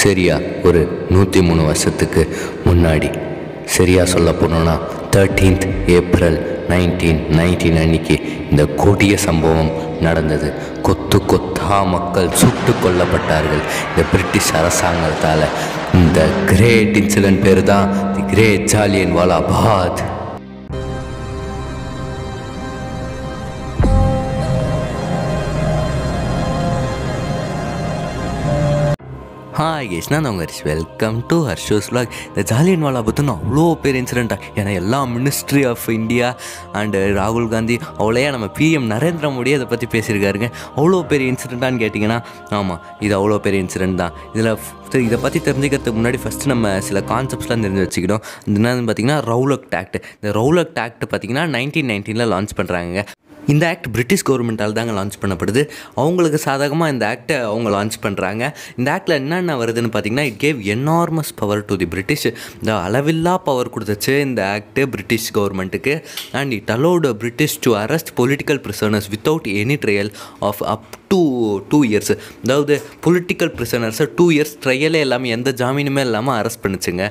சரியா ஒரு நூற்றி மூணு வருஷத்துக்கு முன்னாடி சரியா சொல்ல போனோன்னா தேர்ட்டீன்த் ஏப்ரல் நைன்டீன் நைன்டீன் அன்னைக்கு இந்த கொடிய சம்பவம் நடந்தது கொத்து கொத்தா மக்கள் சுட்டு கொல்லப்பட்டார்கள் இந்த பிரிட்டிஷ் அரசாங்கத்தால் இந்த கிரேட் இன்சிடென்ட் பேர் தான் the great Jallianwala Bagh hi guys நான் உங்கள் Harish welcome to Harsho's vlog இந்த ஜாலியன் வாலா பற்றின அவ்வளோ பேர் இன்சிடெண்ட்டாக ஏன்னா எல்லா மினிஸ்ட்ரி ஆஃப் இந்தியா அண்டு ராகுல் காந்தி அவ்வளோயா நம்ம பிஎம் நரேந்திர மோடி அதை பற்றி பேசியிருக்காருங்க அவ்வளோ பெரிய இன்சிடெண்ட்டான்னு கேட்டிங்கன்னா ஆமாம் இது அவ்வளோ பெரிய இன்சிடெண்ட் தான் இதில் இதை பற்றி தெரிஞ்சுக்கிறதுக்கு முன்னாடி ஃபஸ்ட்டு நம்ம சில கான்செப்ட்ஸ்லாம் தெரிஞ்சு வச்சுக்கிட்டோம் என்னன்னு பார்த்தீங்கன்னா ரவுலக் ஆக்ட் இந்த ரவுலக் ஆக்ட் பார்த்தீங்கன்னா நைன்டீன் நைன்டீனில் லான்ச் பண்ணுறாங்க இந்த ஆக்ட் பிரிட்டிஷ் கவர்மெண்ட்டால் தாங்க லான்ச் பண்ணப்படுது அவங்களுக்கு சாதகமாக இந்த ஆக்டை அவங்க லான்ச் பண்ணுறாங்க இந்த ஆக்டில் என்னென்ன வருதுன்னு பார்த்தீங்கன்னா it gave enormous power to the British இந்த அளவில்லா பவர் கொடுத்துச்சு இந்த ஆக்ட்டு பிரிட்டிஷ் கவர்மெண்ட்டுக்கு and it allowed British to arrest political prisoners without any trial of up to two years அதாவது பொலிட்டிக்கல் பிரிசனர்ஸை டூ இயர்ஸ் ட்ரையலே இல்லாமல் எந்த ஜாமீனுமே இல்லாமல் அரெஸ்ட் பண்ணுச்சுங்க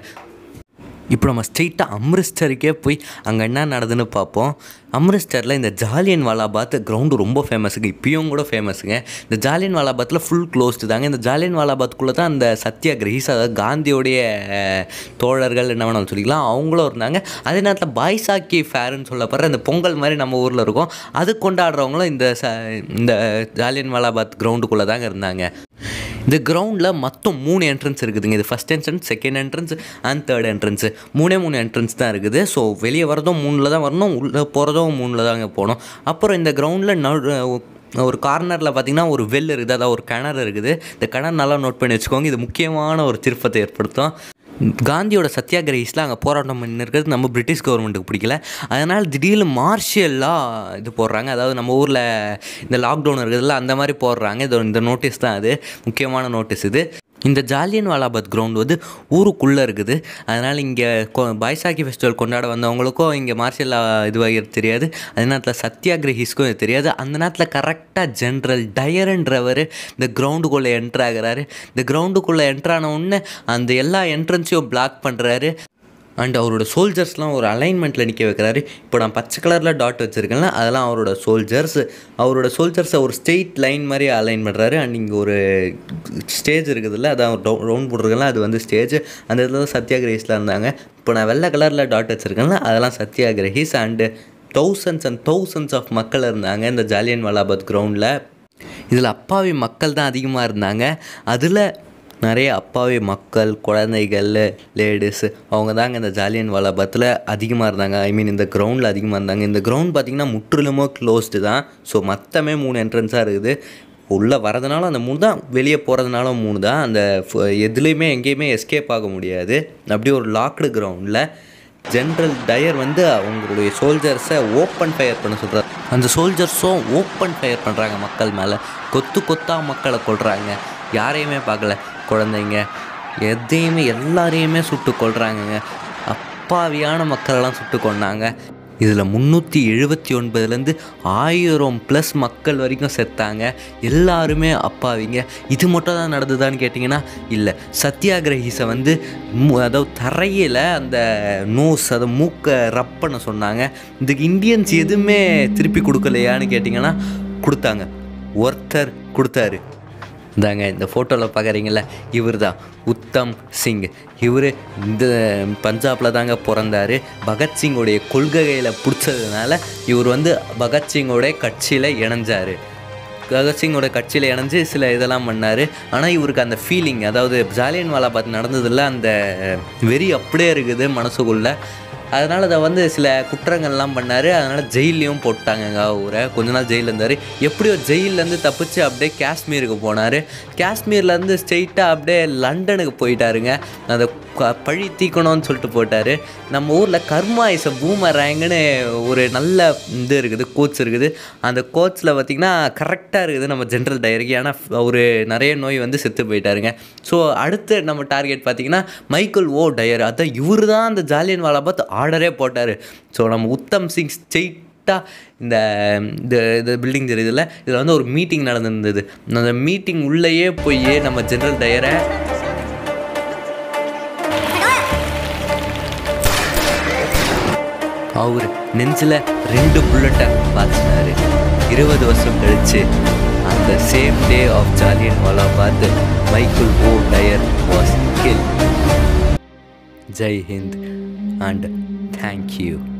இப்போ நம்ம ஸ்ட்ரெயிட்டாக அம்ரிஸ்டருக்கே போய் அங்கே என்ன நடக்குதுன்னு பார்ப்போம் அம்ரிஸ்டரில் இந்த ஜாலியன் வாலாபாத் கிரவுண்டு ரொம்ப ஃபேமஸுங்க இப்பயும் கூட ஃபேமஸுங்க இந்த ஜாலியன் வாலாபாத்தில் ஃபுல் க்ளோஸ்டு தாங்க இந்த ஜாலியன் வாலாபாத்துக்குள்ளே தான் அந்த சத்யாகிரகிஸ் அதாவது காந்தியோடைய அஹ், தோழர்கள் என்ன வேணாலும் சொல்லிக்கலாம் அவங்களும் இருந்தாங்க அதே நேரத்தில் பாய்சாக்கி ஃபேருன்னு சொல்லப்படுற இந்த பொங்கல் மாதிரி நம்ம ஊரில் இருக்கும் அது கொண்டாடுறவங்களும் இந்த ச இந்த ஜாலியன் வாலாபாத் கிரவுண்டுக்குள்ளே தாங்க இருந்தாங்க இந்த கிரவுண்டில் மொத்தம் மூணு என்ட்ரன்ஸ் இருக்குதுங்க இது first entrance second entrance and third entrance மூணே மூணு என்ட்ரன்ஸ் தான் இருக்குது ஸோ வெளியே வரதும் மூணில் தான் வரணும் உள்ளே போகிறதும் மூணில் தாங்க போகணும் அப்புறம் இந்த கிரவுண்டில் நடு ஒரு கார்னரில் பார்த்தீங்கன்னா ஒரு வெல் இருக்குது அதாவது ஒரு கிணறு இருக்குது இந்த கிணறு நல்லா நோட் பண்ணி வச்சுக்கோங்க இது முக்கியமான ஒரு திருப்பத்தை ஏற்படுத்தும் காந்தியோட சத்தியாகிரகிஸ்லாம் அங்கே போராட்டம் பண்ணி இருக்கிறது நம்ம பிரிட்டிஷ் கவர்மெண்ட்டுக்கு பிடிக்கல அதனால் திடீர்னு மார்ஷியலாக இது போடுறாங்க அதாவது நம்ம ஊரில் இந்த லாக்டவுன் இருக்குதுல்ல அந்த மாதிரி போடுறாங்க இது இந்த நோட்டீஸ் தான் அது முக்கியமான நோட்டீஸ் இது இந்த ஜாலியன் வாலாபாத் கிரவுண்ட் வந்து ஊருக்குள்ளே இருக்குது அதனால் இங்கே பாய்சாக்கி ஃபெஸ்டிவல் கொண்டாட வந்தவங்களுக்கும் இங்கே மார்ஷியல் இதுவாக தெரியாது அதே நேரத்தில் சத்தியாகிரகிஸ்க்கும் இது தெரியாது அந்த நேரத்தில் கரெக்டாக ஜென்ரல் டயருன்றவர் இந்த கிரவுண்டுக்குள்ளே என்ட்ரு ஆகுறாரு இந்த கிரவுண்டுக்குள்ளே என்ட்ரான உடனே அந்த எல்லா என்ட்ரன்ஸையும் பிளாக் பண்ணுறாரு அண்ட் அவரோட சோல்ஜர்ஸ்லாம் ஒரு அலைன்மெண்ட்டில் நிற்க வைக்கிறாரு இப்போ நான் பச்சை கலரில் டாட் வச்சுருக்கேன்ல அதெல்லாம் அவரோட சோல்ஜர்ஸ் அவரோட சோல்ஜர்ஸை ஒரு ஸ்ட்ரெயிட் லைன் மாதிரி அலைன் பண்ணுறாரு அண்ட் இங்கே ஒரு ஸ்டேஜ் இருக்குதுல்ல அதான் ரவுண்ட் போட்டிருக்கல அது வந்து ஸ்டேஜ் அந்த இடத்துல தான் சத்யாகிரகிஸ்லாம் இருந்தாங்க இப்போ நான் வெள்ளை கலரில் டாட் வச்சுருக்கேன்ல அதெல்லாம் satyagrahis and thousands and thousands of மக்கள் இருந்தாங்க இந்த ஜாலியன் வாலாபாத் கிரவுண்டில் இதில் அப்பாவி மக்கள் தான் அதிகமாக இருந்தாங்க அதில் நிறைய அப்பாவி மக்கள் குழந்தைகள் லேடிஸ் அவங்க தாங்க இந்த ஜாலியன் வாலாபாத்தில் அதிகமாக இருந்தாங்க ஐ மீன் இந்த கிரவுண்டில் அதிகமாக இருந்தாங்க இந்த கிரவுண்ட் பார்த்திங்கன்னா முற்றிலுமோ க்ளோஸ்டு தான் ஸோ மொத்தமே மூணு என்ட்ரன்ஸாக இருக்குது உள்ளே வரதுனால அந்த மூணு தான் வெளியே போகிறதுனால மூணு தான் அந்த ஃப- எதுலேயுமே எங்கேயுமே எஸ்கேப் ஆக முடியாது அப்படியே ஒரு லாக்டு கிரவுண்டில் ஜென்ரல் டயர் வந்து அவங்களுடைய சோல்ஜர்ஸை ஓப்பன் ஃபயர் பண்ண சொல்கிறார் அந்த சோல்ஜர்ஸும் ஓப்பன் ஃபயர் பண்ணுறாங்க மக்கள் மேலே கொத்து கொத்தா மக்களை கொள்கிறாங்க யாரையுமே பார்க்கல குழந்தைங்க எதையுமே எல்லாரையுமே சுட்டு கொள்கிறாங்கங்க அப்பாவியான மக்களெல்லாம் சுட்டு கொண்டாங்க இதில் முந்நூற்றி எழுபத்தி ஒன்பதுலேருந்து ஆயிரம் ப்ளஸ் மக்கள் வரைக்கும் செத்தாங்க எல்லாருமே அப்பாவிங்க இது மட்டும் தான் நடந்ததான்னு கேட்டிங்கன்னா இல்லை சத்தியாகிரகிஸை வந்து மு- அதாவது தரையில் அந்த நோஸ் அதை மூக்கை ரப் பண்ண சொன்னாங்க இதுக்கு இந்தியன்ஸ் எதுவுமே திருப்பி கொடுக்கலையான்னு கேட்டிங்கன்னா கொடுத்தாங்க ஒருத்தர் கொடுத்தாரு இந்தாங்க இந்த ஃபோட்டோவில் பார்க்குறீங்கள இவர் தான் உத்தம் சிங் இவர் இந்த பஞ்சாபில் தாங்க பிறந்தார் பகத்சிங்கோடைய கொள்கைகளை பிடிச்சதுனால இவர் வந்து பகத்சிங்கோடைய கட்சியில் இணைஞ்சார் பகத்சிங்கோட கட்சியில் இணைஞ்சு சில இதெல்லாம் பண்ணார் ஆனால் இவருக்கு அந்த ஃபீலிங் அதாவது ஜாலியன் வாலாபாத் நடந்ததில் அந்த வெறி அப்படியே இருக்குது மனசுக்குள்ளே அதனால் அதை வந்து சில குற்றங்கள்லாம் பண்ணார் அதனால் ஜெயிலையும் போட்டாங்கங்க அவரை கொஞ்ச நாள் ஜெயிலில் இருந்தார் எப்படியோ ஜெயிலேருந்து தப்பிச்சு அப்படியே காஷ்மீருக்கு போனார் காஷ்மீர்லேருந்து ஸ்ட்ரெயிட்டாக அப்படியே லண்டனுக்கு போயிட்டாருங்க அந்த க- பழி தீக்கணும்னு சொல்லிட்டு போட்டார் நம்ம ஊரில் கர்மா இஸ் அ பூமரேங்கன்னு ஒரு நல்ல இது இருக்குது கோச் இருக்குது அந்த கோச்சில் பார்த்திங்கன்னா கரெக்டாக இருக்குது நம்ம ஜென்ரல் டயருக்கு ஏன்னா ஒரு நிறைய நோய் வந்து செத்து போயிட்டாருங்க ஸோ அடுத்து நம்ம டார்கெட் பார்த்திங்கன்னா மைக்கேல் ஓ டயர் அதான் இவர் தான் அந்த ஜாலியன் வாலாபாத் ஆர்டரே போட்டார் ஸோ நம்ம உத்தம் சிங் ஸ்ட்ரெயிட்டாக இந்த இந்த இந்த பில்டிங் தெரியுதுல்ல இதில் வந்து ஒரு மீட்டிங் நடந்திருந்தது அந்த மீட்டிங் உள்ளேயே போய் நம்ம ஜென்ரல் டயரை அவர் நெஞ்சில் ரெண்டு புல்லட்டை பாய்ச்சினாரு இருபது வருஷம் கழிச்சு அந்த same day of Jallian Walabagh Michael O'Dwyer was kill Jai Hind and thank you